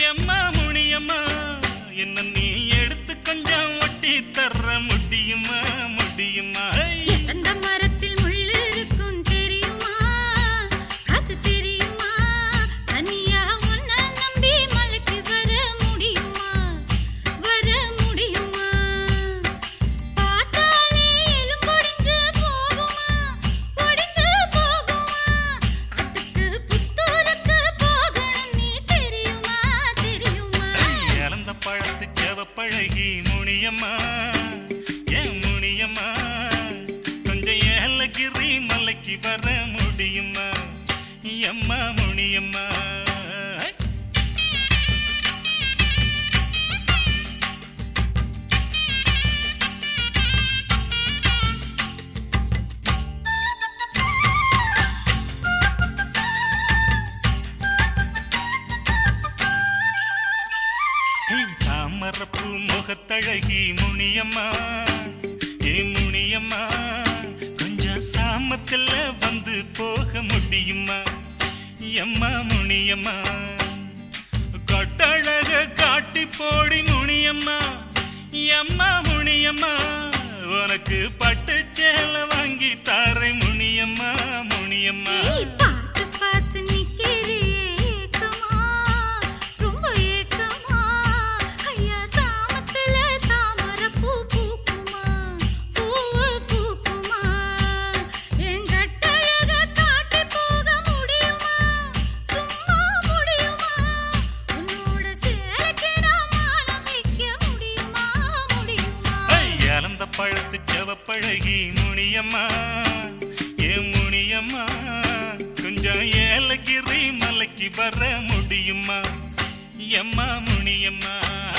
எம்மா முனியம்மா என்ன நீ எடுத்து கொஞ்சம் ஒட்டி தர முடியுமா முடியுமா ஐ! எந்த மரத்தில் முள்ளு இருக்கும் தெரியுமா அது தெரியுமா தனியா உன்னை நம்பி மலைக்கு வர முடியுமா வர முடியுமா பார்த்தாலே எலும்பொடிஞ்சு போகுமா ஒடிஞ்சு போகுமா அதுக்கு புத்தூருக்கு போகணும் நீ தெரியுமா தெரியுமா இழந்த பழத்து செவப்பழகி முனியம்மா ஏன் முனியம்மா கொஞ்சம் ஏலகிரி மலைக்கு வர முடியுமா எம்மா முனியம்மா ஏய், தாமரப்பூ முகத்தழகி முனியம்மா ஏ முனியம்மா கொஞ்சம் சாமத்துல வந்து போக முடியுமா எம்மா முனியம்மா கொட்டழக காட்டி போடி முனியம்மா எம்மா முனியம்மா உனக்கு பட்டு சேலை வாங்கி தாரை முனியம்மா முனியம்மா ஏய், பார்த்து பார்த்து நிக்கிறியே ஏக்கமா, ரொம்ப ஏக்கமா. ஐயா, சாமத்துல தாமரைப்பூ பூக்குமா, பூவு பூக்குமா? என் கட்டழக காட்டி போக முடியுமா? சும்மா முடியுமா? உன்னோட சேலைக்கு நான் மானம் வைக்க முடியுமா? முடியுமா? இழந்த பழத்து செவப்பழகி முனியம்மா ஏ முனியம்மா கொஞ்சம் ஏலகிரி மலைக்கு வர முடியுமா எம்மா முனியம்மா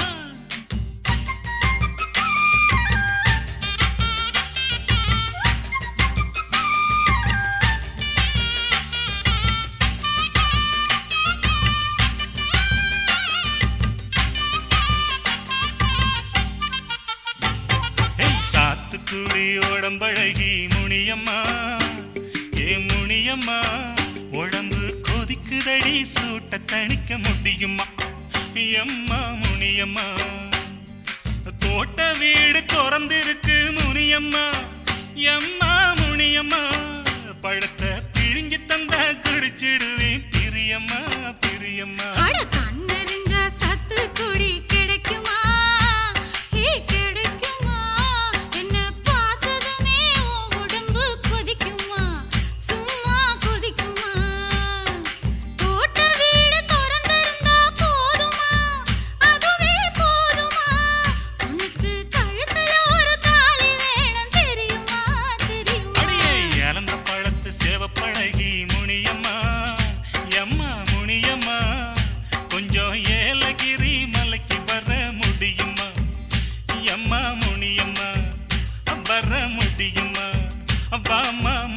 ஏய், சாத்துக்குடி உடம்பழகி முனியம்மா ஏ முனியம்மா உடம்பு கொதிக்குதடி சூட்ட தணிக்க முடியுமா எம்மா முனியம்மா தோட்ட வீடு திறந்திருக்கு முனியம்மா எம்மா முனியம்மா பழத்தை பிழிஞ்சு தந்தா குடிச்சிடுவேன் பிரியம்மா பிரியம்மா அட கண்ணெறிஞ்ச சத்துக்குடி கிடைக்குமா? ஏய், கிடைக்குமா? என்னை பார்த்ததுமே உன் உடம்பு கொதிக்குமா? சும்மா கொதிக்குமா? தோட்ட வீடு திறந்திருந்தா போதுமா? அதுவே போதுமா? உனக்கு கழுத்துல ஒரு தாலி வேணும் தெரியுமா? தெரியுமா? அடியே இழந்த பழத்து சேவப்பழகி முனியம்மா எம்மா முனியம்மா கொஞ்சம் ஏலகிரி மலைக்கு வர முடியுமா எம்மா முனியம்மா வர முடியுமா வாமா